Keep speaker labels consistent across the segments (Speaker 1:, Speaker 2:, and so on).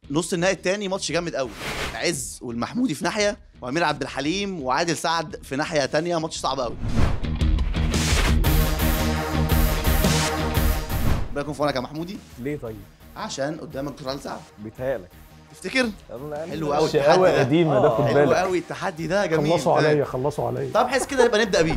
Speaker 1: نص النهائي التاني ماتش جامد قوي عز والمحمودي في ناحيه وامير عبد الحليم وعادل سعد في ناحيه تانيه ماتش صعب قوي بالكم في عونك يا محمودي
Speaker 2: ليه طيب؟
Speaker 1: عشان قدامك دكتور عادل سعد
Speaker 2: بيتهيألك
Speaker 1: تفتكر
Speaker 2: يلا
Speaker 1: حلو قوي
Speaker 3: شقاوة
Speaker 1: التحدي ده
Speaker 3: قديمة ده خد
Speaker 1: حلو
Speaker 3: بالك
Speaker 1: قوي التحدي ده جميل
Speaker 4: خلصوا
Speaker 1: تمام.
Speaker 4: عليا خلصوا عليا
Speaker 1: طب حس كده يبقى نبدا بيك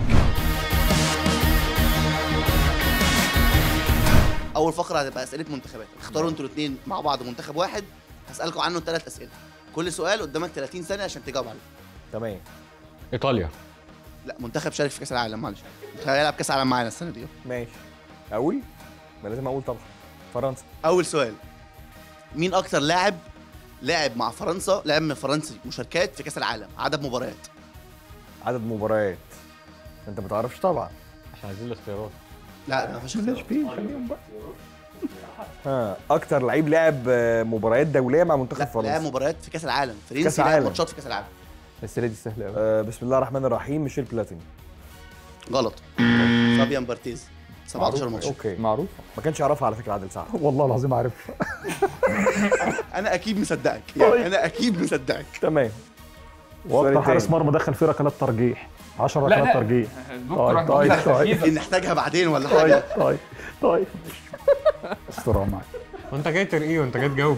Speaker 1: اول فقره هتبقى اسئله منتخبات اختاروا انتوا الاثنين مع بعض منتخب واحد هسالكم عنه ثلاث اسئله كل سؤال قدامك 30 ثانيه عشان تجاوب عليه
Speaker 2: تمام
Speaker 3: ايطاليا
Speaker 1: لا منتخب شارك في كاس العالم معلش منتخب هيلعب كاس العالم معانا السنه دي
Speaker 2: ماشي اقول ما لازم اقول طبعا فرنسا
Speaker 1: اول سؤال مين اكتر لاعب لعب مع فرنسا لعب من فرنسي مشاركات في كاس العالم عدد مباريات
Speaker 2: عدد مباريات انت ما تعرفش طبعا
Speaker 3: احنا عايزين الاختيارات
Speaker 1: لا ما فيش
Speaker 4: مالناش
Speaker 1: اختيار.
Speaker 4: فيه خليهم بقى
Speaker 2: ها اكتر لعيب لعب آه، مباريات دوليه مع منتخب
Speaker 1: لا لعب
Speaker 2: فرنسا
Speaker 1: مباريات في كاس العالم فرنسي
Speaker 2: كأس
Speaker 1: لعب
Speaker 2: العالم.
Speaker 1: ماتشات في كاس العالم
Speaker 3: الاسئله دي سهله قوي
Speaker 2: آه بسم الله الرحمن الرحيم ميشيل بلاتيني
Speaker 1: غلط فابيان بارتيز 17 ماتش
Speaker 2: اوكي
Speaker 3: معروف
Speaker 2: ما كانش يعرفها على فكره عادل سعد
Speaker 4: والله العظيم عارف
Speaker 1: انا اكيد مصدقك يعني انا اكيد مصدقك
Speaker 2: تمام
Speaker 4: واكتر
Speaker 2: السؤال
Speaker 4: حارس
Speaker 2: التاني.
Speaker 4: مرمى دخل فيه ركلات ترجيح 10
Speaker 5: لا،
Speaker 4: ركلات
Speaker 5: لا.
Speaker 4: ترجيح
Speaker 5: دكتور
Speaker 4: طيب طيب طيب
Speaker 1: يمكن نحتاجها بعدين ولا
Speaker 4: طيب
Speaker 1: حاجه
Speaker 4: طيب طيب استر معاك
Speaker 3: وانت جاي ترقيه وانت جاي تجاوب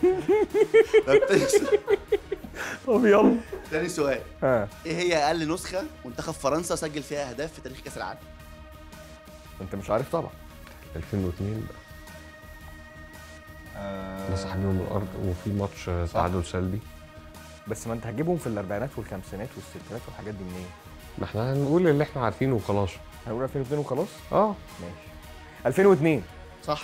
Speaker 4: طب يلا
Speaker 1: تاني سؤال
Speaker 2: ها
Speaker 1: ايه هي اقل نسخه منتخب فرنسا سجل فيها اهداف في تاريخ كاس العالم
Speaker 2: انت مش عارف طبعا
Speaker 3: 2002 ده صاحبهم الارض وفي ماتش تعادل سلبي
Speaker 2: بس ما انت هتجيبهم في الاربعينات والخمسينات والستينات والحاجات دي منين؟
Speaker 3: ما احنا هنقول اللي احنا عارفينه وخلاص
Speaker 2: هنقول 2002 وخلاص؟
Speaker 3: اه
Speaker 2: ماشي 2002
Speaker 1: صح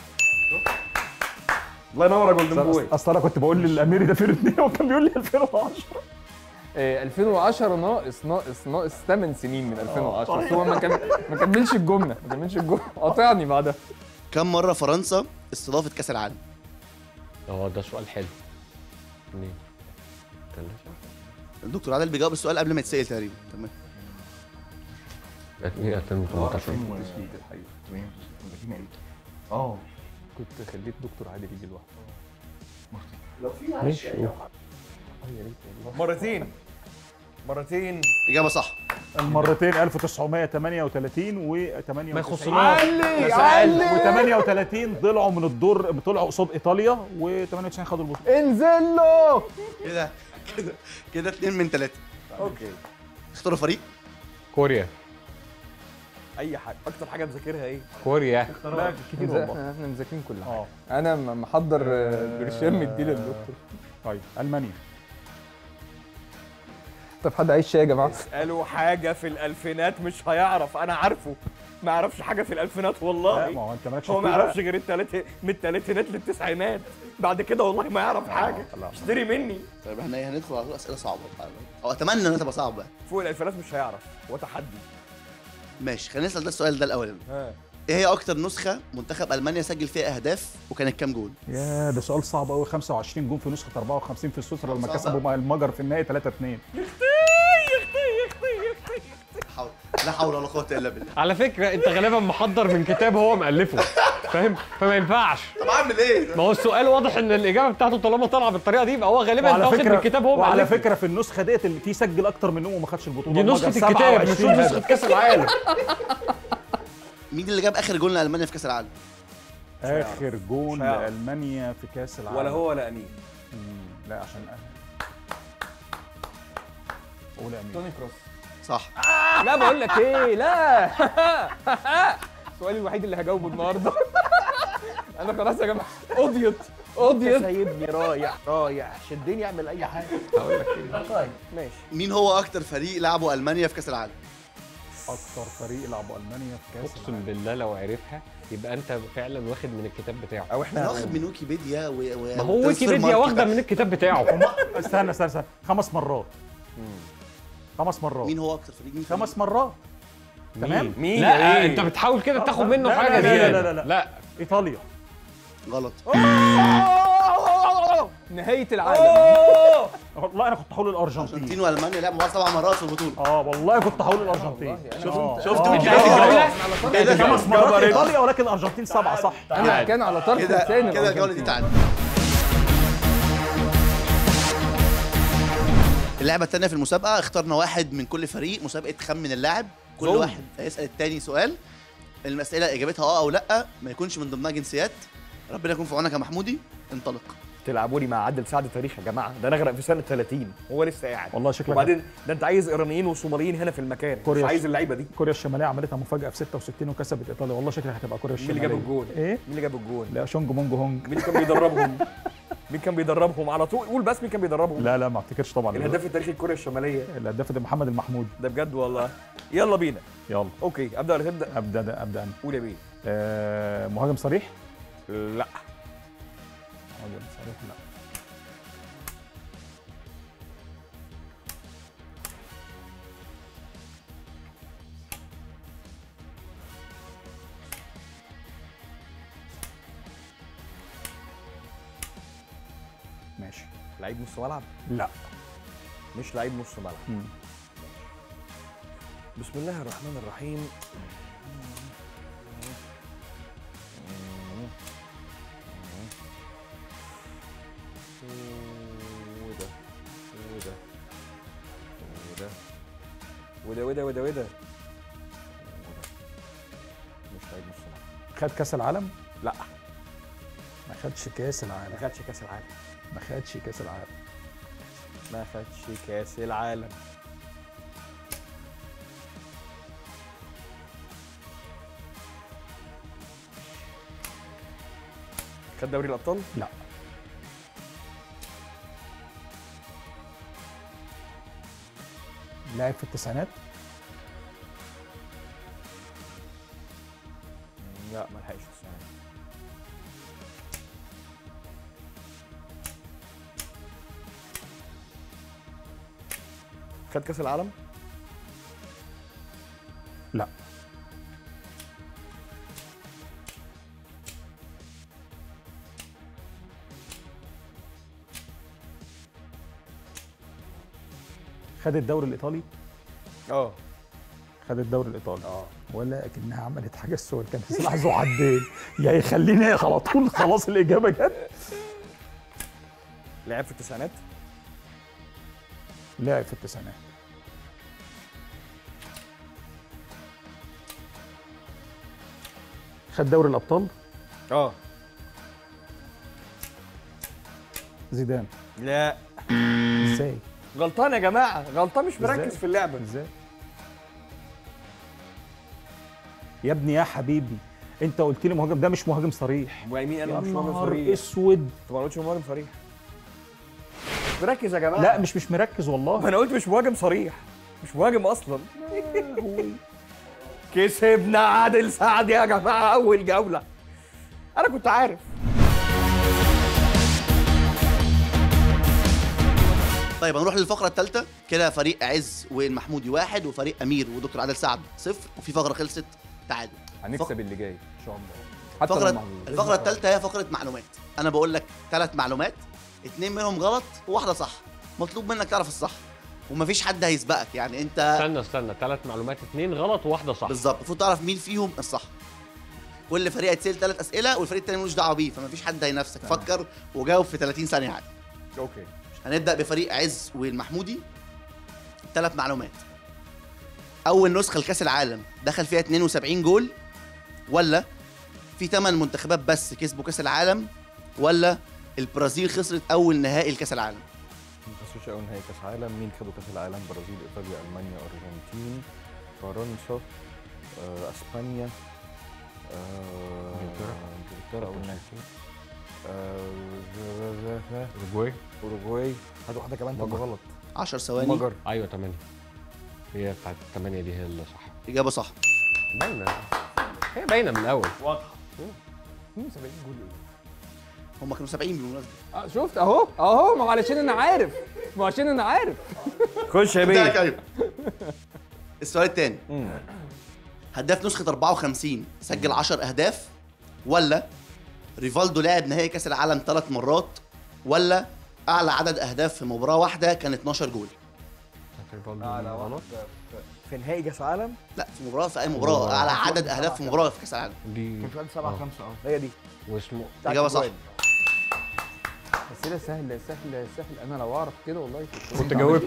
Speaker 2: الله ينور يا جولدن بوي
Speaker 4: اصل انا كنت بقول للاميري ده في الاثنين وكان بيقول لي 2010
Speaker 5: آه، 2010 ناقص ناقص ناقص 8 سنين من 2010 بس هو ما كان ما كملش الجمله ما كملش الجمله قاطعني بعدها
Speaker 1: كم مره فرنسا استضافت كاس العالم
Speaker 3: اه ده سؤال حلو اثنين ثلاثة
Speaker 1: الدكتور عادل بيجاوب السؤال قبل ما يتسال تقريبا تمام
Speaker 3: 2018
Speaker 2: اه
Speaker 5: كنت خليت دكتور عادل يجي لوحده
Speaker 3: ماشي
Speaker 2: مرتين مرتين
Speaker 1: اجابه صح
Speaker 4: المرتين 1938 و 98
Speaker 3: ما يخصناش
Speaker 4: و38 طلعوا من الدور طلعوا قصاد ايطاليا و98 خدوا البطوله
Speaker 5: انزل له
Speaker 1: كده كده كده اتنين من ثلاثه
Speaker 2: اوكي
Speaker 1: اختاروا فريق
Speaker 3: كوريا
Speaker 2: اي حاجه اكتر حاجه مذاكرها ايه؟
Speaker 3: كوريا
Speaker 4: لا كتير والله
Speaker 5: احنا احنا مذاكرين كل حاجه
Speaker 4: اه
Speaker 5: انا م- محضر آه، برشام مديه للدكتور
Speaker 4: طيب المانيا
Speaker 5: طب حد عايش شاي يا جماعه
Speaker 2: قالوا حاجه في الالفينات مش هيعرف انا عارفه ما يعرفش حاجه في الالفينات
Speaker 4: لا
Speaker 2: والله
Speaker 4: ما هو انت مالكش
Speaker 2: هو ما
Speaker 4: فيه
Speaker 2: يعرفش
Speaker 4: بقى.
Speaker 2: غير التلات من الثلاثينات للتسعينات بعد كده والله ما يعرف حاجه
Speaker 4: لا.
Speaker 2: اشتري مني
Speaker 1: طيب احنا إيه، هندخل على طول اسئله صعبه او اتمنى انها تبقى صعبه
Speaker 2: فوق الالفينات مش هيعرف هو تحدي
Speaker 1: ماشي خلينا نسال ده السؤال ده الاول
Speaker 2: ها
Speaker 1: ايه هي اكتر نسخه منتخب المانيا سجل فيها اهداف وكانت كام جول
Speaker 4: يا ده سؤال صعب قوي 25 جون في نسخه 54 في سويسرا لما
Speaker 1: صعب.
Speaker 4: كسبوا مع المجر في النهائي 3 2
Speaker 1: حول لا حول ولا قوه الا بالله
Speaker 3: على فكره انت غالبا محضر من كتاب هو مؤلفه فاهم فما ينفعش
Speaker 1: طب اعمل ايه
Speaker 3: ما هو السؤال واضح ان الاجابه بتاعته طالما طالعه بالطريقه دي يبقى هو غالبا انت
Speaker 4: وعلى
Speaker 3: واخد
Speaker 4: فكره
Speaker 3: من كتاب هو
Speaker 4: وعلى
Speaker 3: مؤلفه
Speaker 4: فكره في النسخه ديت اللي في سجل اكتر منهم وما خدش البطوله
Speaker 3: دي نسخه
Speaker 4: المجر
Speaker 3: الكتاب مش
Speaker 4: 27
Speaker 3: نسخه
Speaker 4: هدف.
Speaker 3: كاس العالم
Speaker 1: مين اللي جاب اخر جول لالمانيا في كاس العالم
Speaker 4: اخر جون
Speaker 2: مش هيعرف.
Speaker 4: لالمانيا في كاس العالم
Speaker 2: ولا هو ولا امين
Speaker 4: مم، لا عشان الاهلي قول يا امين
Speaker 5: توني كروس
Speaker 1: صح
Speaker 5: لا بقول لك ايه لا السؤال الوحيد اللي هجاوبه النهارده انا خلاص يا جماعه قضيت قضيت
Speaker 2: سايبني رايح رايح شدني اعمل اي حاجه هقول لك ايه طيب ماشي
Speaker 1: مين هو اكتر فريق لعبوا المانيا في كاس العالم
Speaker 4: اكتر فريق لعبوا المانيا في كاس
Speaker 3: اقسم بالله لو عرفها يبقى انت فعلا واخد من الكتاب بتاعه
Speaker 2: او
Speaker 1: انا
Speaker 2: احنا
Speaker 1: واخد من ويكيبيديا و... و...
Speaker 3: ما هو ويكيبيديا واخده من الكتاب بتاعه
Speaker 4: استنى استنى استنى خمس مرات خمس مرات
Speaker 1: مين هو اكتر فريق مين
Speaker 4: خمس مرات تمام
Speaker 2: مين
Speaker 3: لا
Speaker 2: يا إيه؟
Speaker 3: انت بتحاول كده تاخد منه
Speaker 4: لا،
Speaker 3: حاجه
Speaker 4: لا، لا،
Speaker 3: زياده
Speaker 4: لا، لا، لا.
Speaker 3: لا
Speaker 4: ايطاليا
Speaker 1: غلط
Speaker 5: نهايه العالم
Speaker 4: والله انا كنت هقول الارجنتين
Speaker 1: الارجنتين والمانيا لعبوا بعض سبع مرات في البطوله
Speaker 4: اه والله كنت هقول الارجنتين
Speaker 1: شفت
Speaker 4: شفت
Speaker 1: كده
Speaker 4: خمس مرات ايطاليا ولكن الارجنتين سبعه صح
Speaker 5: انا كان على طرف
Speaker 1: كده
Speaker 5: لساني
Speaker 1: كده الجوله دي
Speaker 5: الأرجنتين.
Speaker 1: تعادل اللعبه الثانيه في المسابقه اخترنا واحد من كل فريق مسابقه خمن اللاعب كل
Speaker 5: ظلم.
Speaker 1: واحد هيسال التاني سؤال المساله اجابتها اه او لا ما يكونش من ضمنها جنسيات ربنا يكون في عونك يا محمودي انطلق
Speaker 5: تلعبوا لي مع عادل سعد تاريخ يا جماعه ده انا اغرق في سنه 30 هو لسه قاعد
Speaker 4: والله شكلك
Speaker 5: وبعدين ده انت عايز ايرانيين وصوماليين هنا في المكان مش
Speaker 4: كوريا.
Speaker 5: عايز اللعيبه دي
Speaker 4: كوريا الشماليه عملتها مفاجاه في 66 وكسبت ايطاليا والله شكلك هتبقى كوريا
Speaker 5: مين
Speaker 4: الشماليه
Speaker 5: اللي جاب الجول
Speaker 4: ايه
Speaker 5: مين اللي جاب الجول
Speaker 4: لا شونج مونج هونج
Speaker 5: مين كان بيدربهم مين كان بيدربهم على طول قول بس مين كان بيدربهم
Speaker 4: لا لا ما افتكرش طبعا
Speaker 5: الهداف التاريخي لكوريا الشماليه
Speaker 4: الهداف ده محمد المحمود
Speaker 5: ده بجد والله يلا بينا
Speaker 4: يلا
Speaker 5: اوكي ابدا ولا تبدا
Speaker 4: ابدا ده ابدا انا
Speaker 5: قول يا بيه
Speaker 4: آه مهاجم صريح
Speaker 5: لا
Speaker 4: مهاجم صريح لا ماشي
Speaker 5: لعيب نص ملعب
Speaker 4: لا
Speaker 5: مش لعيب نص ملعب
Speaker 4: مم.
Speaker 5: بسم الله الرحمن الرحيم وده وده وده وده وده وده وده مش لعيب نص ملعب
Speaker 4: خد كاس العالم
Speaker 5: لا
Speaker 4: ما خدش كاس
Speaker 5: ما
Speaker 4: العالم
Speaker 5: خدش كاس العالم
Speaker 4: ما خدش كاس العالم
Speaker 5: ما خدش كاس العالم خد دوري الابطال
Speaker 4: لا لعب في التسعينات
Speaker 5: لا ما لحقش السنة خد كاس العالم
Speaker 4: لا خد الدوري الايطالي
Speaker 5: اه
Speaker 4: خد الدوري الايطالي
Speaker 5: اه
Speaker 4: ولكنها عملت حاجه السؤال كان سلاح ذو حدين يا يخليني على طول خلاص الاجابه جت
Speaker 5: لعب في التسعينات
Speaker 4: لعب في التسعينات خد دوري الابطال
Speaker 5: اه
Speaker 4: زيدان
Speaker 5: لا
Speaker 4: ازاي
Speaker 5: غلطان يا جماعه غلطان مش مركز
Speaker 4: إزاي؟
Speaker 5: في اللعبه
Speaker 4: ازاي يا ابني يا حبيبي انت قلت لي مهاجم ده مش مهاجم صريح
Speaker 5: مين
Speaker 4: يا
Speaker 5: انا مش مهاجم
Speaker 4: نهار
Speaker 5: صريح
Speaker 4: اسود
Speaker 5: طب ما قلتش مهاجم صريح مركز يا جماعه
Speaker 4: لا مش مش مركز
Speaker 5: ما
Speaker 4: والله
Speaker 5: انا قلت مش مهاجم صريح مش مهاجم اصلا كسبنا عادل سعد يا جماعه اول جوله انا كنت عارف
Speaker 1: طيب هنروح للفقره الثالثه كده فريق عز والمحمودي واحد وفريق امير ودكتور عادل سعد صفر وفي فقره خلصت تعادل
Speaker 5: هنكسب اللي جاي ان شاء الله حتى
Speaker 1: الفقره
Speaker 5: لو محظوظ.
Speaker 1: الفقره الثالثه هي فقره معلومات انا بقول لك ثلاث معلومات اتنين منهم غلط وواحده صح مطلوب منك تعرف الصح ومفيش حد هيسبقك يعني انت
Speaker 3: استنى استنى ثلاث معلومات اثنين غلط وواحده صح
Speaker 1: بالظبط المفروض تعرف مين فيهم الصح كل فريق هيتسال ثلاث اسئله والفريق التاني ملوش دعوه بيه فمفيش حد هينافسك فكر وجاوب في 30 ثانيه عادي
Speaker 5: اوكي
Speaker 1: هنبدا بفريق عز والمحمودي ثلاث معلومات اول نسخه لكاس العالم دخل فيها 72 جول ولا في 8 منتخبات بس كسبوا كاس العالم ولا البرازيل خسرت اول نهائي لكاس العالم
Speaker 5: ما خسروش اول نهائي كاس عالم مين خدوا كاس العالم برازيل ايطاليا المانيا ارجنتين فرنسا آه، اسبانيا آه،
Speaker 3: إنجلترا.
Speaker 5: انجلترا او النمسا آه،
Speaker 3: اوروجواي
Speaker 5: اوروجواي هات واحده كمان طب
Speaker 3: مجر.
Speaker 5: غلط
Speaker 1: 10 ثواني
Speaker 5: مجر
Speaker 3: ايوه 8 هي بتاعت الثمانيه دي هي اللي صح
Speaker 1: اجابه صح
Speaker 3: باينه هي باينه من الاول
Speaker 5: واضحه 72 جول
Speaker 1: هم كانوا 70 بالمناسبه
Speaker 2: آه شفت اهو اهو ما هو علشان انا عارف ما هو عشان انا عارف
Speaker 5: خش يا
Speaker 1: ده ايوه السؤال الثاني هداف نسخه 54 سجل 10 اهداف ولا ريفالدو لعب نهائي كاس العالم ثلاث مرات ولا اعلى عدد اهداف في مباراه واحده كان 12 جول
Speaker 3: غلط
Speaker 5: في نهائي كاس عالم
Speaker 1: لا في مباراه في اي مباراه اعلى عدد اهداف في مباراه في كاس العالم
Speaker 3: دي
Speaker 5: كان في 7 5 اه هي دي
Speaker 3: واسمه
Speaker 5: بتاعت
Speaker 1: إجابة صح.
Speaker 5: الجوال.
Speaker 6: اسئله سهله سهله سهله انا لو اعرف كده والله
Speaker 3: كنت جاوبت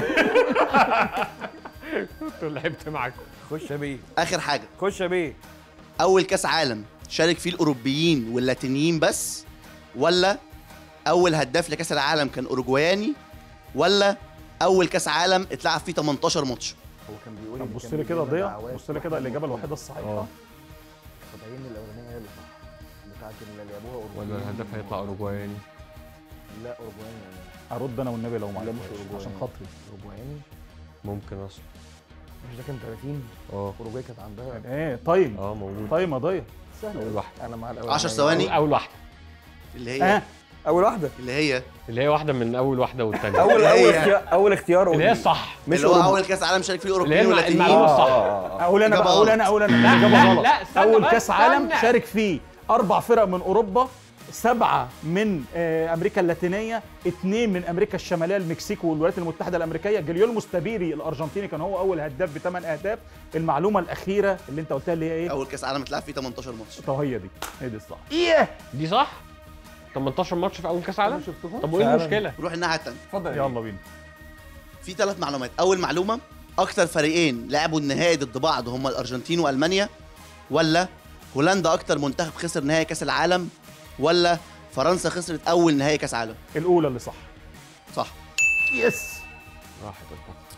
Speaker 3: كنت لعبت معاك
Speaker 2: خش يا بيه
Speaker 1: اخر حاجه
Speaker 2: خش يا بيه
Speaker 1: اول كاس عالم شارك فيه الاوروبيين واللاتينيين بس ولا اول هداف لكاس العالم كان اوروجواياني ولا اول كاس عالم اتلعب فيه 18 ماتش
Speaker 6: هو كان بيقول
Speaker 4: طب
Speaker 6: إن
Speaker 4: بص
Speaker 6: كان
Speaker 4: لي كده
Speaker 6: بيجيب
Speaker 4: ضيع
Speaker 6: دعوات
Speaker 4: بص لي كده الاجابه الوحيده الصحيحه
Speaker 3: اه
Speaker 6: طبيعيين الاولانيه هي اللي صح بتاعت اللي لعبوها
Speaker 3: ولا
Speaker 6: أوروجواي.
Speaker 3: الهداف هيطلع اوروجواياني
Speaker 6: لا اوروجواياني يعني
Speaker 4: ارد انا والنبي لو
Speaker 6: لا
Speaker 4: معاك
Speaker 6: مش اوروجواي
Speaker 4: عشان خاطري
Speaker 6: اوروجواياني
Speaker 3: ممكن اصلا
Speaker 6: مش ده كان 30
Speaker 3: اه
Speaker 6: اوروجواي كانت عندها
Speaker 4: ايه تايم
Speaker 3: اه موجود
Speaker 4: تايم يا ضيع
Speaker 6: سهله
Speaker 3: اول واحده
Speaker 6: انا مع الاول
Speaker 1: 10 ثواني
Speaker 3: اول واحده
Speaker 1: اللي هي
Speaker 4: اه
Speaker 2: اول واحده
Speaker 1: اللي هي
Speaker 3: اللي هي واحده من اول واحده والثانيه
Speaker 2: اول
Speaker 1: اللي
Speaker 2: اول
Speaker 1: هي-
Speaker 2: اختيار اول اختيار
Speaker 3: اللي هي
Speaker 2: قول لي.
Speaker 3: الصح
Speaker 2: مش
Speaker 1: اللي هو
Speaker 2: أوروبا.
Speaker 1: اول كاس عالم شارك فيه
Speaker 3: اللي هي
Speaker 1: الاوروبيين
Speaker 3: المع-
Speaker 1: واللاتينيين
Speaker 3: المعلومه الصح
Speaker 2: آه، آه.
Speaker 4: اقول انا
Speaker 1: إجابة
Speaker 4: بقى اقول
Speaker 1: غلط.
Speaker 4: انا اقول انا
Speaker 3: لا،
Speaker 4: الاجابه
Speaker 3: لا،
Speaker 4: غلط
Speaker 3: لا، استنى
Speaker 4: اول
Speaker 3: بس،
Speaker 4: كاس عالم
Speaker 3: استنى.
Speaker 4: شارك فيه اربع فرق من اوروبا سبعه من آه، امريكا اللاتينيه اثنين من امريكا الشماليه المكسيك والولايات المتحده الامريكيه جليول مستبيري الارجنتيني كان هو اول هداف بثمان اهداف المعلومه الاخيره اللي انت قلتها اللي هي ايه
Speaker 1: اول كاس عالم اتلعب فيه 18 ماتش
Speaker 4: طب هي دي هي دي الصح ايه
Speaker 3: دي صح 18 ماتش في اول كاس عالم
Speaker 6: شفتهم
Speaker 3: طب وايه
Speaker 2: فعلاً.
Speaker 3: المشكله
Speaker 1: نروح الناحيه الثانيه
Speaker 6: اتفضل يا
Speaker 4: يلا بينا
Speaker 1: في ثلاث معلومات اول معلومه اكتر فريقين لعبوا النهائي ضد بعض هم الارجنتين والمانيا ولا هولندا اكتر منتخب خسر نهائي كاس العالم ولا فرنسا خسرت اول نهائي كاس عالم
Speaker 4: الاولى اللي صح
Speaker 1: صح
Speaker 4: يس
Speaker 3: راحت الخط.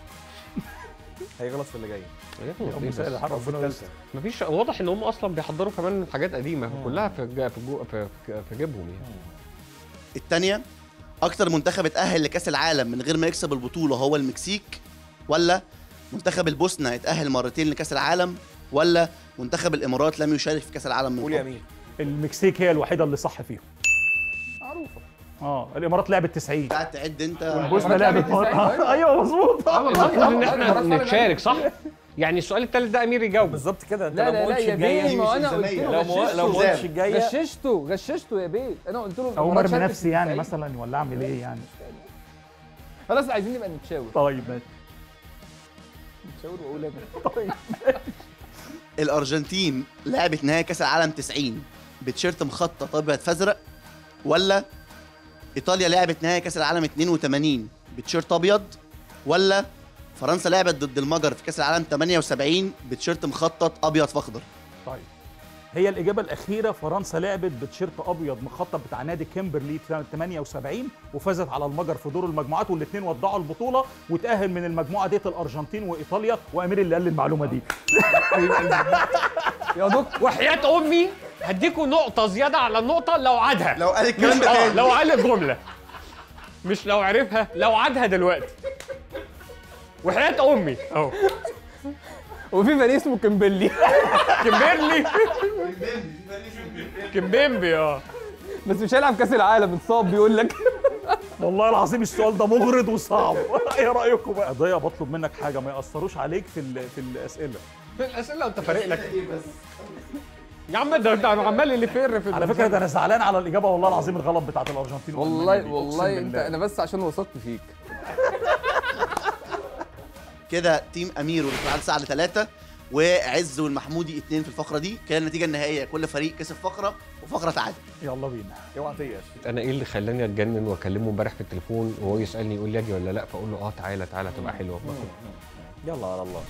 Speaker 2: هيغلط في اللي جاي
Speaker 4: ربنا يسهل الحال ربنا يستر
Speaker 3: مفيش واضح ان هم اصلا بيحضروا كمان حاجات قديمه كلها في جا- في جو- في في- في جيبهم يعني
Speaker 1: الثانيه اكتر منتخب اتاهل لكاس العالم من غير ما يكسب البطوله هو المكسيك ولا منتخب البوسنه اتاهل مرتين لكاس العالم ولا منتخب الامارات لم يشارك في كاس العالم من
Speaker 2: قول يا
Speaker 1: قبل
Speaker 2: امير
Speaker 4: المكسيك هي الوحيده اللي صح فيهم
Speaker 6: معروفه
Speaker 4: اه الامارات لعبت 90
Speaker 1: قاعد تعد انت
Speaker 4: والبوسنه لعبت مرة. ايوه مظبوط
Speaker 3: المفروض ان احنا
Speaker 6: خلاص أنا
Speaker 3: نتشارك صح؟ يعني السؤال الثالث ده امير يجاوب
Speaker 2: بالظبط كده انت
Speaker 6: لا
Speaker 2: لو
Speaker 6: لا
Speaker 2: ما
Speaker 6: لا
Speaker 2: قلتش
Speaker 6: يا
Speaker 2: الجايه
Speaker 6: بيه ما هو انا قلت
Speaker 1: إلزامية.
Speaker 6: له
Speaker 2: لو ما لو ما
Speaker 6: غششته
Speaker 2: قلتش الجايه
Speaker 6: غششته غششته يا بيه انا قلت له
Speaker 4: اومر
Speaker 6: الإمارات شاركت
Speaker 4: بنفسي يعني
Speaker 6: في
Speaker 4: مثلا ولا اعمل ايه يعني
Speaker 6: خلاص عايزين نبقى نتشاور
Speaker 4: طيب ماشي
Speaker 6: نتشاور واقول انا
Speaker 4: طيب
Speaker 1: الارجنتين لعبت نهائي كاس العالم 90 بتيشيرت مخطط ابيض فازرق ولا ايطاليا لعبت نهائي كاس العالم 82 بتيشيرت ابيض ولا فرنسا لعبت ضد المجر في كاس العالم 78 بتيشيرت مخطط ابيض فاخضر
Speaker 4: طيب هي الاجابه الاخيره فرنسا لعبت بتيشيرت ابيض مخطط بتاع نادي كيمبرلي في سنه 78 وفازت على المجر في دور المجموعات والاثنين ودعوا البطوله وتاهل من المجموعه ديت الارجنتين وايطاليا وامير اللي قال لي المعلومه دي
Speaker 6: يا دكتور
Speaker 3: وحياه امي هديكوا نقطه زياده على النقطه لو عادها
Speaker 1: لو قال
Speaker 3: مش
Speaker 1: الكلام ده
Speaker 3: اه
Speaker 1: تاني
Speaker 3: لو قال الجمله مش لو عرفها لو عادها دلوقتي وحياه امي اهو
Speaker 6: وفي فريق اسمه كمبلي
Speaker 3: كمبيرلي كمبيمبي اه
Speaker 6: بس مش هيلعب كاس العالم اتصاب بيقول لك
Speaker 4: والله العظيم السؤال ده مغرض وصعب ايه رايكم بقى ضيا بطلب منك حاجه ما ياثروش عليك في ال- في الاسئله
Speaker 3: الاسئله انت فارق لك يا عم ده ده عمال اللي فر في
Speaker 4: على فكره ده انا زعلان على الاجابه والله العظيم الغلط بتاعت الارجنتين
Speaker 6: والله
Speaker 4: وألمانيا دي،
Speaker 6: والله
Speaker 4: أقسم
Speaker 6: انت
Speaker 4: بالله.
Speaker 6: انا بس عشان وثقت فيك
Speaker 1: كده تيم امير والاتحاد سعد ثلاثة وعز والمحمودي اثنين في الفقره دي كده النتيجه النهائيه كل فريق كسب فقره وفقره تعادل
Speaker 4: يلا بينا
Speaker 2: اوعى تيأس
Speaker 3: انا ايه اللي خلاني اتجنن واكلمه امبارح في التليفون وهو يسالني يقول لي اجي ولا لا فاقول له اه تعالى تعالى تبقى حلوه
Speaker 2: يلا على الله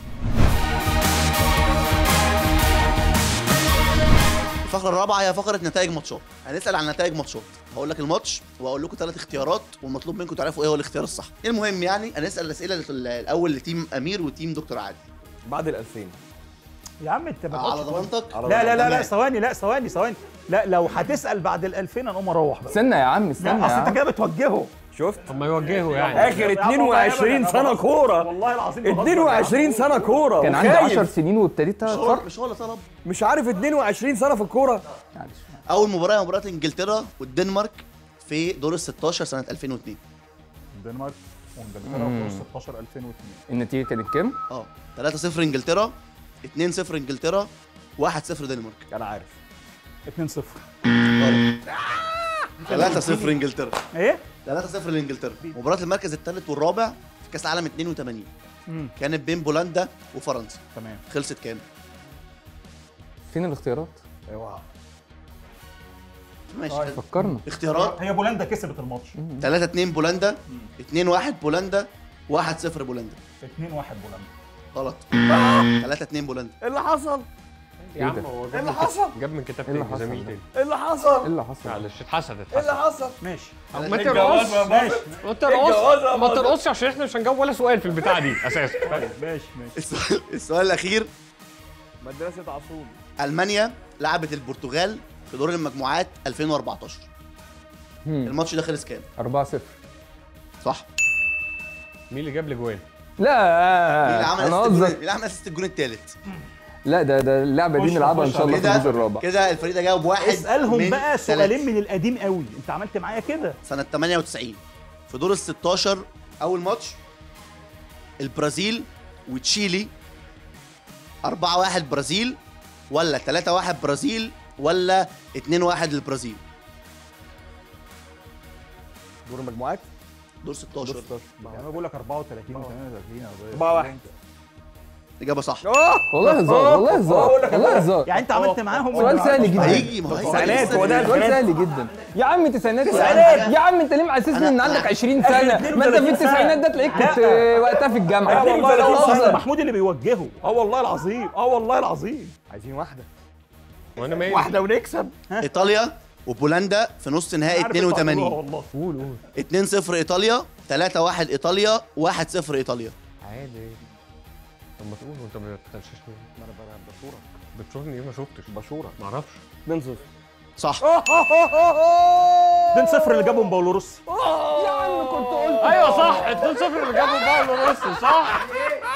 Speaker 1: الفقره الرابعه هي فقره نتائج ماتشات هنسال عن نتائج ماتشات هقول لك الماتش واقول لكم ثلاث اختيارات والمطلوب منكم تعرفوا ايه هو الاختيار الصح المهم يعني هنسال الاسئله الاول لتيم امير وتيم دكتور عادل
Speaker 2: بعد ال 2000
Speaker 4: يا عم انت ما
Speaker 1: على
Speaker 4: تقعدش
Speaker 1: ضمانتك
Speaker 2: على
Speaker 4: لا لا لا لا
Speaker 1: تمام.
Speaker 4: ثواني لا ثواني ثواني لا لو هتسال بعد ال 2000 انا اقوم اروح بقى
Speaker 6: استنى يا عم استنى
Speaker 4: لا
Speaker 6: يا
Speaker 4: اصل انت
Speaker 6: عم
Speaker 4: كده بتوجهه
Speaker 2: شفت
Speaker 3: هم يوجهوا يعني
Speaker 2: اخر
Speaker 4: يا عم والله
Speaker 2: 22
Speaker 4: أبداً،
Speaker 2: سنه
Speaker 4: أنا
Speaker 2: كوره
Speaker 4: والله العظيم بهزر يا عم.
Speaker 2: 22 سنه كوره
Speaker 6: كان عندي
Speaker 2: وخايف.
Speaker 6: 10 سنين وابتديت
Speaker 1: مش هو
Speaker 6: اتفرج
Speaker 1: مش هو اللي طلب
Speaker 2: مش عارف 22 سنه في الكوره
Speaker 6: معلش
Speaker 1: اول مباراه هي مباراه انجلترا والدنمارك في دور ال 16 سنه 2002
Speaker 4: الدنمارك وانجلترا في دور 16 2002
Speaker 6: النتيجه كانت كام؟
Speaker 1: اه 3-0 انجلترا 2-0 انجلترا 1-0 دنمارك
Speaker 2: انا عارف
Speaker 4: 2 0
Speaker 1: 3-0 انجلترا
Speaker 4: ايه
Speaker 1: 3-0 لانجلترا مباراه المركز الثالث والرابع في كاس العالم 82
Speaker 4: امم
Speaker 1: كانت بين بولندا وفرنسا
Speaker 4: تمام
Speaker 1: خلصت كام
Speaker 6: فين الاختيارات؟
Speaker 2: اوعى
Speaker 1: ماشي
Speaker 5: فكرنا
Speaker 1: اختيارات
Speaker 4: هي بولندا كسبت الماتش
Speaker 1: 3 2 بولندا 2 1 بولندا 1 0 بولندا
Speaker 4: 2 1 بولندا
Speaker 1: غلط 3 2 بولندا
Speaker 2: ايه اللي حصل؟
Speaker 3: يا عم هو
Speaker 2: ايه
Speaker 3: جاب
Speaker 2: اللي
Speaker 3: من
Speaker 2: حصل؟
Speaker 3: جاب من كتاب
Speaker 5: إيه اللي
Speaker 3: تاني
Speaker 5: حصل
Speaker 3: زميل
Speaker 5: ده؟
Speaker 3: تاني
Speaker 2: ايه اللي حصل؟
Speaker 5: ايه اللي حصل؟
Speaker 3: معلش اتحسدت
Speaker 2: ايه اللي
Speaker 3: اتحسدت
Speaker 2: حصل؟
Speaker 4: ماشي
Speaker 3: ما ترقص
Speaker 4: ماشي
Speaker 3: ما ترقص ما ترقصش عشان احنا مش هنجاوب ولا سؤال في البتاعه دي اساسا
Speaker 4: طيب ماشي ماشي
Speaker 1: السؤال, السؤال الاخير
Speaker 2: مدرسة عصوم
Speaker 1: المانيا لعبت البرتغال في دور المجموعات 2014
Speaker 5: مم.
Speaker 1: الماتش ده خلص كام
Speaker 5: 4 0
Speaker 1: صح
Speaker 3: مين اللي جاب الاجوان؟
Speaker 1: مين اللي
Speaker 5: لا
Speaker 1: عمل
Speaker 5: انا
Speaker 1: اسيست الجون- مين
Speaker 5: قصدك
Speaker 1: اللي عمل اسيست الجون الثالث
Speaker 5: لا ده ده اللعبه دي
Speaker 4: خش-
Speaker 5: نلعبها ان
Speaker 4: خش
Speaker 5: شاء الله في
Speaker 1: كده
Speaker 5: الجزء الرابع
Speaker 1: كده الفريق ده جاوب واحد
Speaker 4: اسالهم
Speaker 1: من
Speaker 4: بقى
Speaker 1: ثلاثة.
Speaker 4: سؤالين من القديم قوي انت عملت معايا كده
Speaker 1: سنة 98 في دور ال 16 أول ماتش البرازيل وتشيلي 4 1 برازيل ولا 3 1 برازيل ولا 2 1 للبرازيل
Speaker 2: دور المجموعات
Speaker 1: دور 16
Speaker 4: يعني انا بقول لك 34 38
Speaker 2: 4 1
Speaker 1: إجابة صح
Speaker 5: والله هزار والله هزار والله هزار
Speaker 4: يعني انت عملت معاهم
Speaker 5: سؤال سهل جدا
Speaker 1: هيجي ما هو هيجي
Speaker 2: تسعينات، هو ده
Speaker 5: سؤال سهل جدا يا عم تسعينات يا عم يا عم انت ليه محسسني ان عندك 20 سنه ما انت في التسعينات ده تلاقيك كنت وقتها في الجامعه
Speaker 4: اه والله
Speaker 5: لا
Speaker 4: العظيم
Speaker 5: بهزر.
Speaker 4: محمود اللي بيوجهه اه والله العظيم اه والله العظيم
Speaker 2: عايزين واحدة
Speaker 3: وانا مالي
Speaker 2: واحدة ونكسب
Speaker 1: إيطاليا وبولندا في نص نهائي
Speaker 4: عارف البطولة
Speaker 1: 82
Speaker 4: والله
Speaker 3: قول قول
Speaker 1: 2 0 إيطاليا 3 1 إيطاليا 1 0 إيطاليا
Speaker 3: عادي طب ما تقول وانت ما بتغششني
Speaker 2: ما انا بشورك
Speaker 3: بتشوفني ايه ما شفتش
Speaker 2: بشورك
Speaker 3: ما اعرفش
Speaker 2: 2 0
Speaker 1: صح
Speaker 4: 2 0 اللي جابهم باولو روسي
Speaker 5: يا عم كنت قلت
Speaker 3: ايوه صح 2 0 اللي جابوا باولو روسي صح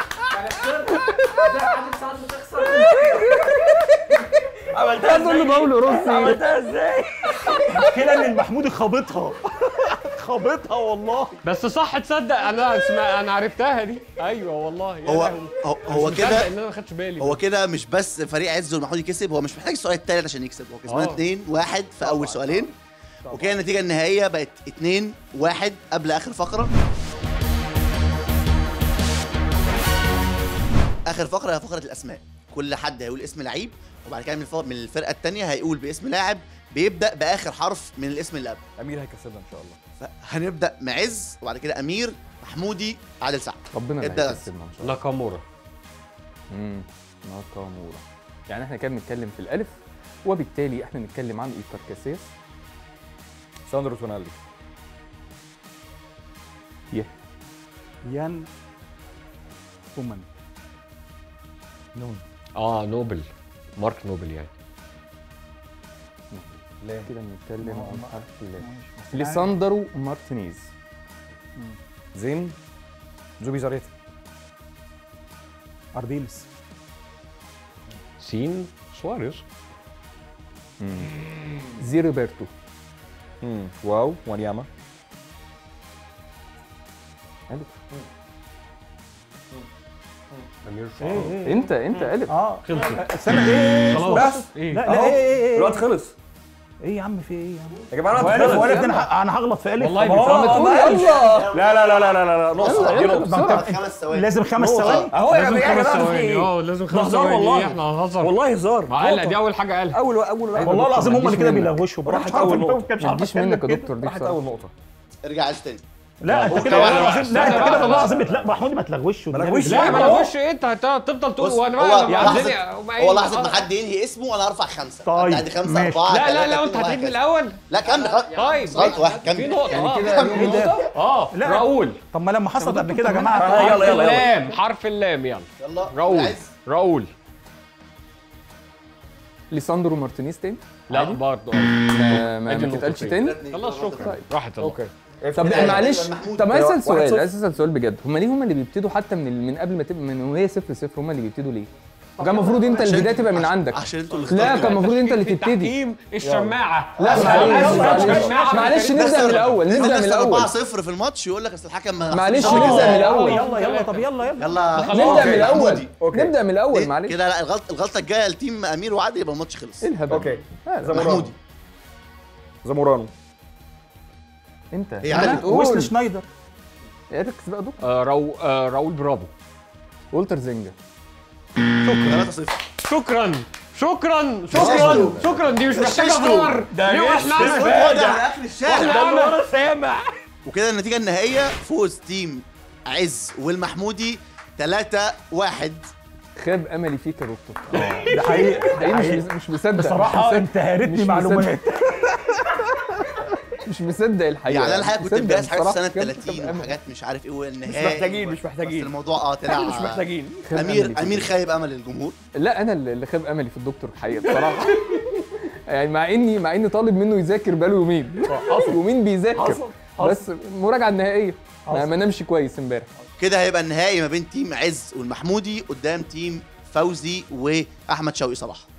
Speaker 2: عملتها
Speaker 5: تقول له باولو روسي
Speaker 2: عملتها ازاي؟
Speaker 4: المشكله ان المحمودي خابطها خابطها والله
Speaker 3: بس صح تصدق انا اسمع انا عرفتها دي ايوه والله يا
Speaker 1: هو
Speaker 3: لهوي.
Speaker 1: هو,
Speaker 3: مش
Speaker 1: هو
Speaker 3: مصدق
Speaker 1: كده
Speaker 3: ان انا ما خدتش بالي
Speaker 1: هو كده مش بس فريق عز والمحمودي كسب هو مش محتاج السؤال الثالث عشان يكسب هو كسبان
Speaker 3: آه.
Speaker 1: 2 1 في اول سؤالين وكده النتيجه النهائيه بقت 2 1 قبل اخر فقره اخر فقره هي فقره الاسماء كل حد هيقول اسم لعيب وبعد كده من الف- من الفرقه الثانيه هيقول باسم لاعب بيبدا باخر حرف من الاسم اللي قبله
Speaker 2: امير هيكسبها ان شاء الله
Speaker 1: فهنبدا معز وبعد كده امير محمودي عادل سعد
Speaker 5: ربنا اللي
Speaker 1: ابدأ.
Speaker 5: هيكسبنا ان شاء الله
Speaker 3: ناكامورا
Speaker 5: امم ناكامورا يعني احنا كده بنتكلم في الالف وبالتالي احنا نتكلم عن ايكار كاسياس
Speaker 2: ساندرو تونالي
Speaker 5: يه
Speaker 4: يان فومان
Speaker 5: نون
Speaker 3: اه نوبل مارك نوبل يعني
Speaker 2: ليه؟
Speaker 5: كده بنتكلم
Speaker 4: ما-
Speaker 5: عن
Speaker 4: ما-
Speaker 5: حرف اللام
Speaker 4: ماشي.
Speaker 5: ليساندرو مارتينيز
Speaker 2: زين زوبي زاريتا
Speaker 4: ارديلس
Speaker 3: سين سواريز
Speaker 5: زيروبرتو
Speaker 2: امم واو وانياما
Speaker 5: الف
Speaker 3: امير
Speaker 4: ايه
Speaker 3: شعراوي
Speaker 4: ايه
Speaker 5: انت انت الف
Speaker 4: اه
Speaker 3: خلصت
Speaker 4: استنى ايه
Speaker 3: خلاص
Speaker 2: بس
Speaker 3: ايه
Speaker 4: لا لا ايه ايه ايه
Speaker 2: الوقت خلص
Speaker 4: ايه يا عم في ايه يا عم
Speaker 2: يا جماعه
Speaker 4: هو
Speaker 2: الوقت
Speaker 4: الف
Speaker 2: خلص
Speaker 4: هو الف ده انا ه- انا هغلط في الف
Speaker 3: والله
Speaker 4: طب هو-
Speaker 3: بيفهم.
Speaker 5: ما تقول
Speaker 2: والله
Speaker 5: يلا
Speaker 2: لا لا لا لا لا لا لا نص
Speaker 5: يلا،
Speaker 2: دي
Speaker 5: يلا،
Speaker 2: نص
Speaker 5: بسرعة.
Speaker 1: خمس ثواني
Speaker 4: لازم خمس
Speaker 1: نقطة.
Speaker 4: ثواني
Speaker 2: اهو يا
Speaker 3: لازم
Speaker 2: جماعه
Speaker 3: خمس
Speaker 2: يا جماعه في
Speaker 3: ثواني
Speaker 2: ايه؟
Speaker 3: اه لازم
Speaker 2: ده
Speaker 3: خمس
Speaker 2: هزار
Speaker 3: ثواني
Speaker 2: والله.
Speaker 3: إيه، احنا هنهزر
Speaker 2: والله هزار
Speaker 3: ما قال
Speaker 2: نقطة.
Speaker 3: دي اول حاجه قالها
Speaker 2: اول اول
Speaker 5: عيب
Speaker 4: والله
Speaker 5: يا
Speaker 4: العظيم
Speaker 5: دكتور،
Speaker 4: هم
Speaker 5: ما
Speaker 4: اللي كده
Speaker 5: تجيش منك.
Speaker 4: بيلغوشوا
Speaker 2: راحت
Speaker 4: مش عارف
Speaker 2: أول
Speaker 4: أنت
Speaker 2: نقطة.
Speaker 4: مش
Speaker 5: ما
Speaker 4: عارف
Speaker 5: تجيش
Speaker 4: أتكلم
Speaker 5: منك يا
Speaker 4: كده.
Speaker 5: دكتور دي
Speaker 2: راحت
Speaker 5: بصراحة.
Speaker 2: اول نقطه
Speaker 1: ارجع عيش تاني
Speaker 4: لا انت
Speaker 3: أوكي،
Speaker 4: كده والله
Speaker 3: لا، لا،
Speaker 4: العظيم لا
Speaker 3: استنى
Speaker 4: انت
Speaker 3: بقى،
Speaker 4: كده والله
Speaker 3: بس.
Speaker 4: العظيم بتلا محمود ما تلغوش
Speaker 2: ما لغوش.
Speaker 3: لا ما
Speaker 2: أهو.
Speaker 3: تخش إيه، انت هتفضل تقول
Speaker 1: بص
Speaker 3: وانا
Speaker 1: هو
Speaker 3: بقى يا
Speaker 1: لحظة
Speaker 3: الدنيا- وما إيه؟
Speaker 1: هو لحظة
Speaker 3: آه.
Speaker 1: ما حد ينهي اسمه انا هرفع خمسة
Speaker 4: طيب،
Speaker 1: عندي خمسة
Speaker 4: ماشي.
Speaker 1: أربعة
Speaker 3: لا لا
Speaker 1: ثلاثة،
Speaker 3: لا انت
Speaker 1: اتنين،
Speaker 3: هتعيد من
Speaker 1: وهكذا.
Speaker 3: الاول
Speaker 1: لا كمل خلاص
Speaker 3: طيب
Speaker 1: غلط واحد
Speaker 3: في
Speaker 1: كمل
Speaker 3: نقطة
Speaker 5: يعني
Speaker 3: اه
Speaker 5: كده
Speaker 3: في نقطة اه
Speaker 4: لا.
Speaker 3: راؤول
Speaker 4: طب ما لما حصلت قبل كده يا جماعه
Speaker 2: آه، يلا
Speaker 3: حرف
Speaker 2: يلا يلا
Speaker 3: اللام حرف اللام يلا
Speaker 1: يلا
Speaker 3: راؤول
Speaker 1: عايز.
Speaker 3: راؤول
Speaker 5: ليساندرو مارتينيز تاني
Speaker 3: لا
Speaker 5: عادي؟
Speaker 3: برضه
Speaker 5: ما ما,
Speaker 3: أدي
Speaker 5: ما تتقالش
Speaker 3: النقطتين.
Speaker 5: تاني
Speaker 3: خلاص شكرا راحت الله
Speaker 2: اوكي
Speaker 5: طب
Speaker 1: كده
Speaker 5: معلش
Speaker 1: هيبقى محمود.
Speaker 5: طب عايز اسال
Speaker 2: واحد
Speaker 5: سؤال
Speaker 2: صفر.
Speaker 5: عايز اسال سؤال بجد هم ليه هم اللي بيبتدوا حتى من ال- من قبل ما تبقى من وهي صفر صفر هم اللي بيبتدوا ليه؟ كان المفروض انت
Speaker 1: عشان-
Speaker 5: البدايه تبقى من
Speaker 1: عشان-
Speaker 5: عندك
Speaker 1: عشان انتوا اللي
Speaker 5: لا
Speaker 1: اخترتوا.
Speaker 5: كان المفروض انت اللي
Speaker 3: في
Speaker 5: تبتدي
Speaker 3: التحكيم الشماعة
Speaker 5: لا
Speaker 3: بس
Speaker 5: معلش
Speaker 3: معلش
Speaker 5: معلش
Speaker 3: معلش
Speaker 5: معلش نبدا من الاول نبدا من
Speaker 1: الناس
Speaker 5: الاول
Speaker 1: 4 0 في الماتش يقول لك اصل الحكم ما
Speaker 5: معلش
Speaker 1: حسبش.
Speaker 5: نبدا من
Speaker 4: آه،
Speaker 5: الاول
Speaker 4: يلا يلا طب يلا يلا
Speaker 1: يلا
Speaker 5: نبدا من الاول
Speaker 1: محمودي.
Speaker 2: أوكي.
Speaker 5: نبدا من الاول
Speaker 1: إيه؟
Speaker 5: معلش
Speaker 1: كده لا الغلطه الغلطه الجايه لتيم امير وعادل يبقى الماتش خلص
Speaker 5: ايه الهبل
Speaker 2: اوكي
Speaker 5: لا، لا،
Speaker 2: زمورانو
Speaker 1: محمودي
Speaker 2: زمورانو
Speaker 5: انت
Speaker 1: إيه
Speaker 5: انت
Speaker 1: عادي؟
Speaker 5: بتقول.
Speaker 4: ويسل شنايدر
Speaker 5: يا ريتك بقى دكتور
Speaker 3: آه، راو آه، راؤول برافو
Speaker 5: والتر زنجر
Speaker 1: 3 0
Speaker 3: شكرا شكرا شكرا شكرا دي مش محتاجه فار
Speaker 4: ده
Speaker 3: ليه
Speaker 4: غش.
Speaker 3: واحنا
Speaker 1: الصوت واضح على اخر الشارع
Speaker 4: ده اللي ورا سامع
Speaker 1: وكده النتيجه النهائيه فوز تيم عز والمحمودي 3 1
Speaker 2: خاب املي فيك يا دكتور
Speaker 4: ده حقيقي
Speaker 2: حقيقي مش مش مصدق مش
Speaker 4: بصراحه
Speaker 2: مصدق.
Speaker 4: انت هارتني
Speaker 2: مش
Speaker 4: معلومات
Speaker 2: مش مصدق الحقيقه
Speaker 1: يعني انا الحقيقه كنت
Speaker 2: مصدق
Speaker 1: مجهز حاجات
Speaker 2: بصراحة.
Speaker 1: سنه
Speaker 2: بجد
Speaker 1: 30
Speaker 2: خاب أملي.
Speaker 1: وحاجات مش عارف ايه
Speaker 2: مش
Speaker 1: والنهائي
Speaker 2: محتاجين مش
Speaker 1: بس
Speaker 2: محتاجين
Speaker 1: الموضوع اه طلع
Speaker 2: مش محتاجين خاب
Speaker 1: امير
Speaker 2: أملي فيك.
Speaker 1: امير خايب امل الجمهور
Speaker 2: لا انا اللي اللي خاب املي في الدكتور الحقيقه بصراحه يعني مع اني مع اني طالب منه يذاكر بقاله يومين يومين بيذاكر
Speaker 4: حصل حصل
Speaker 2: بس المراجعه النهائيه ما
Speaker 4: حصل.
Speaker 2: ما نامش كويس امبارح
Speaker 1: كده هيبقى النهائي ما بين تيم عز والمحمودي قدام تيم فوزي واحمد شوقي صلاح